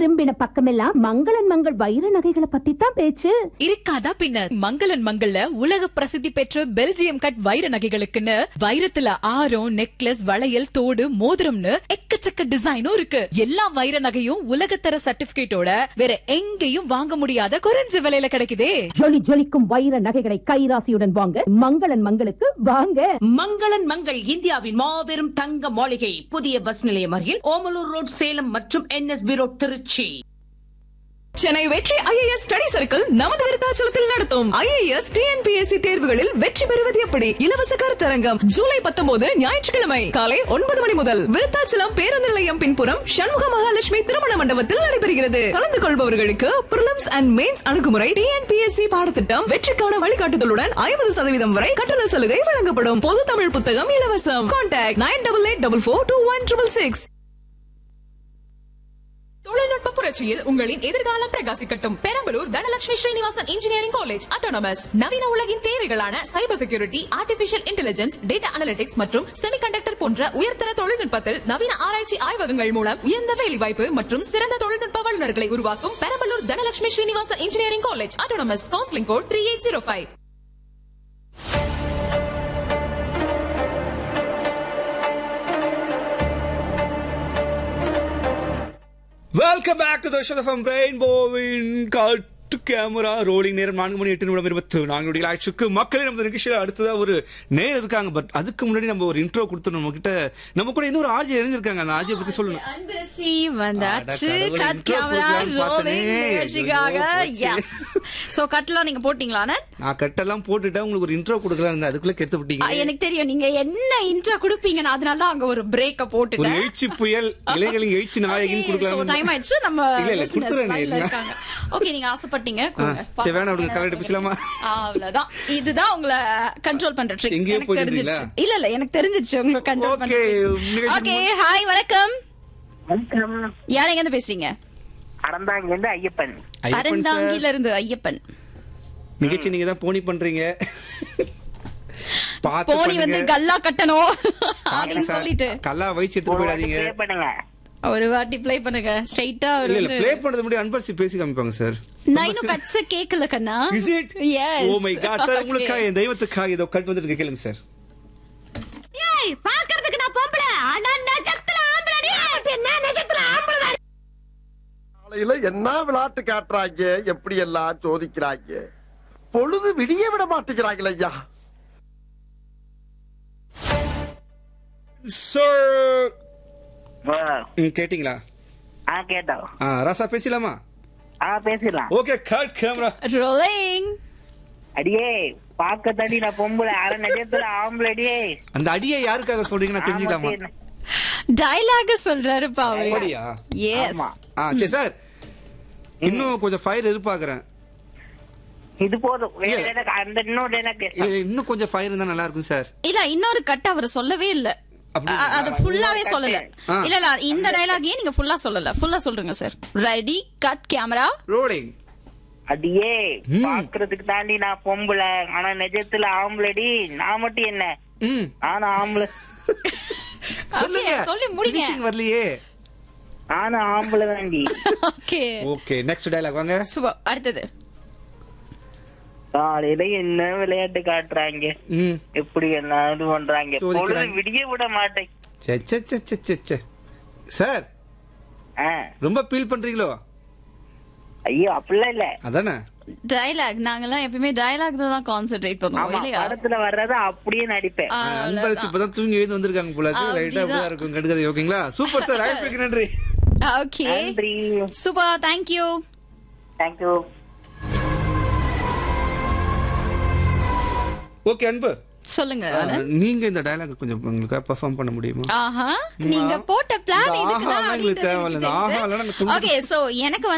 திரும்பின பக்கமெல்லாம் மங்களன் மங்கள் வைர நகைகளை பத்தி தான் பேச்சு இருக்காதா பின்ன மங்களன் மங்கள்ல உலக பிரசித்தி பெற்ற பெல்ஜியம் கட் வைர நகைகளுக்குன்னு வைரத்துல ஆரம் நெக்லஸ் வளையல் தோடு மோதிரம்னு எக்கச்சக்க டிசைனும் இருக்கு எல்லா வைர நகையும் உலகத்தர சர்டிபிகேட்டோட வேற எங்கேயும் வாங்க முடியாத குறைஞ்ச விலையில கிடைக்குதே ஜொலி ஜொலிக்கும் வைர நகைகளை கைராசியுடன் வாங்க மங்களன் மங்களுக்கு வாங்க மங்களன் மங்கள் இந்தியாவின் மாபெரும் தங்க மாளிகை புதிய பஸ் நிலையம் அருகில் ஓமலூர் ரோட் சேலம் மற்றும் என்எஸ்பி ரோட் திருச்சி சென்னை வெற்றி ஐஏஎஸ் ஸ்டடி சர்க்கிள் நமது விருத்தாச்சலத்தில் நடத்தும் ஐஏஎஸ் டிஎன்பிஎஸ்சி தேர்வுகளில் வெற்றி பெறுவது எப்படி இலவச கருத்தரங்கம் ஜூலை பத்தொன்பது ஞாயிற்றுக்கிழமை காலை ஒன்பது மணி முதல் விருத்தாச்சலம் பேருந்து நிலையம் பின்புறம் சண்முக மகாலட்சுமி திருமண மண்டபத்தில் நடைபெறுகிறது கலந்து கொள்பவர்களுக்கு பிரிலிம்ஸ் அண்ட் மெயின்ஸ் அணுகுமுறை டிஎன்பிஎஸ்சி பாடத்திட்டம் வெற்றிக்கான வழிகாட்டுதலுடன் ஐம்பது சதவீதம் வரை கட்டண சலுகை வழங்கப்படும் பொது தமிழ் புத்தகம் இலவசம் contact nine double eight double four two one triple six தொழில்நுட்ப புரட்சியில் உங்களின் எதிர்காலம் பிரகாசிக்கட்டும் Perambalur Dhanalakshmi Srinivasan engineering college autonomous நவீன உலகின் தேவைகளான cyber security artificial intelligence data analytics மற்றும் செமிகண்டக்டர் போன்ற உயர்தர தொழில்நுட்பத்தில் நவீன ஆராய்ச்சி ஆய்வகங்கள் மூலம் உயர்ந்த வேலைவாய்ப்பு மற்றும் சிறந்த தொழில்நுட்ப வல்லுநர்களை உருவாக்கும் Perambalur Dhanalakshmi Srinivasan engineering college autonomous counselling code three eight zero five welcome back to Darshan from ரெயின்போவின் காட்டு கேமரா ரோலிங் நேரம் நான்கு மணி எட்டு நிமிடம் இருபத்தி நான்கு நொடிகள் ஆயிடுச்சுக்கு மக்களே நம்ம நிகழ்ச்சியில் அடுத்ததா ஒரு நேர் இருக்காங்க பட் அதுக்கு முன்னாடி நம்ம ஒரு இன்ட்ரோ கொடுத்து நம்ம கிட்ட நம்ம கூட இன்னொரு ஆர்ஜி எழுந்திருக்காங்க அந்த ஆர்ஜியை பத்தி சொல்லணும் அன்பரசி வந்தாச்சு அட கடவுளே, கட் intro கேமரா கொடுக்கலாம்னு பார்த்தனே. ரோலிங் நிகழ்ச்சிக்காக ஐயோ, எஸ் சோ கட்லாம் நீங்க போட்டீங்களா அனந்த்? நான் கட்டெல்லாம் போட்டுட்டேன் உங்களுக்கு ஒரு இன்ட்ரோ கொடுக்கலாம் இருந்தேன் அதுக்குள்ள கெடுத்து ஆ, விட்டீங்க எனக்கு தெரியும் நீங்க என்ன இன்ட்ரோ கொடுப்பீங்க நான் அதனால தான் அங்க ஒரு பிரேக்க ஒரு போட்டுட்டேன் எழுச்சி புயல் இளைஞர்களின் எழுச்சி நாயகின்னு கொடுக்கலாம் டைம் ஆயிடுச்சு நம்ம இல்ல, இல்ல, business கொடுத்துறேன் line ல இருங்க. இருக்காங்க ஓகே நீங்க ஆசைப்பட்டீங்க ஆ, கொடுங்க. சரி வேணாம் விடுங்க கலெக்ட் பேசலாமா அவ்வளவுதான் இதுதான் உங்களை கண்ட்ரோல் பண்ற ட்ரிக்ஸ் எங்கேயோ எனக்கு போயிட்டு தெரிஞ்சிருச்சு இருந்தீங்களா? இல்ல இல்ல எனக்கு தெரிஞ்சிருச்சு உங்களை கண்ட்ரோல் பண்ற Okay, நிகழ்ச்சி ஓகே ஹாய் வணக்கம் வணக்கம் யார் எங்க இருந்து பேசுறீங்க அறந்தாங்கிலிருந்து ஐயப்பன் ஐயப்பன் சார் அறந்தாங்கில இருந்து ஐயப்பன் நிகழ்ச்சி நீங்க தான் போனி பண்றீங்க பார்த்து போனி வந்து பண்ணுங்க. கல்லா கட்டணும் பார்த்து அப்படின்னு சார், சொல்லிட்டு கல்லா வயிச்சு எடுத்து போயிடாதீங்க Play பண்ணுங்க ஒரு வாட்டி ப்ளே பண்ணுங்க ஸ்ட்ரைட்டா இல்ல இல்ல வந்து ப்ளே பண்றது முன்னாடி அன்பரசி பேசி காமிப்பாங்க சார் நான் இன்னும் கட்ஸ் கேக்கல கண்ணா is it yes oh my God sir உங்களுக்காக என் தெய்வத்துக்காக ஏதோ கட் வந்துட்டு கேளுங்க சார் ஏய் பாக்குறதுக்கு நான் பொம்பளை ஆனா நெஜத்துல ஆம்பளடி என்ன நெஜத்துல ஆம்பளை காலையில என்ன விளையாட்டு காட்டுறாங்க எப்படி எல்லாம் சோதிக்கிறாங்க பொழுது விடிய விட மாட்டேங்கிறாங்களே ஐயா சார் ஆ, கேட்டிங்களா ஆ கேட்டோம் ஆ ராசா பேசலாமா ஆ பேசிடலாம் ஓகே கட் கேமரா ரோலிங் அடியே பாக்க தடி நான் பொம்பளை அரை நிஜத்துல ஆம்பளடியே அந்த அடியை யாருக்காக சொல்றீங்க நான் தெரிஞ்சுக்கலாமா டயலாக் சொல்றாருப்பா அவரு அப்படியா எஸ் ஆ சரி சார் இன்னும் கொஞ்சம் ஃபயர் எதிர்பார்க்கறேன் இது போதும் வேற இல்ல. எனக்கு அந்த இன்னொரு எனக்கு இல்ல, இன்னும் கொஞ்சம் ஃபயர் இருந்தா நல்லா இருக்கும் சார் இல்ல இன்னொரு கட் அவர் சொல்லவே இல்ல அப்படியா? அ- அது ஃபுல்லாவே சொல்லல ஆ. இல்ல இல்ல இந்த டயலாகையே நீங்க ஃபுல்லா சொல்லல ஃபுல்லா சொல்றீங்க sir ready cut camera rolling அடியே ம். பாக்குறதுக்கு தாண்டி நான் பொம்பளை ஆனா நிஜத்துல ஆம்பளடி நான் மட்டும் என்ன ம் நானும் ஆம்பளை சொல்லுங்க சொல்லி முடிங்க. Finishing வரலையே நானும் ஆம்பளை தாண்டி ஓகே ஓகே நெக்ஸ்ட் டயலாக் வாங்க சூப்பர் அடுத்தது காலையில என்ன விளையாட்டு காட்டுறாங்க ம் எப்படி என்ன இது பண்றாங்க சோதிக்கிறாங்க. பொழுது விடிய விட மாட்டேன் சே சே சே சே சே சே சார் ஆ, ரொம்ப ஃபீல் பண்றீங்களோ ஐயோ அப்படிலாம் இல்ல அதானே டயலாக் நாங்கெல்லாம் எப்பயுமே டயலாக் தான் கான்சென்ட்ரேட் பண்ணுவோம் ஆமா இல்லையா படத்துல வர்றத அப்படியே நடிப்பேன் ஆ, அன்பரசு இப்பதான் தூங்கி எழுந்து வந்திருக்காங்க போல இருக்கு ரைட்டா அப்படிதான். அப்படிதான் இருக்கும் கண்டுக்காது ஓகேங்களா சூப்பர் சார் வாய்ப்புக்கு நன்றி ஓகே நன்றி சூப்பர் தேங்க்யூ தேங்க்யூ ஓகே அன்பு சொல்லுங்க ஆ, நீங்க இந்த டயலாக் கொஞ்சம் உங்களுக்கு பெர்ஃபார்ம் பண்ண முடியுமா ஆஹா நீங்க போட்ட பிளான் இந்த இதுக்குதான் ஆஹா எங்களுக்கு தேவையில்ல இந்த ஆஹா இல்லைன்னா நாங்க ஓகே சோ எனக்கு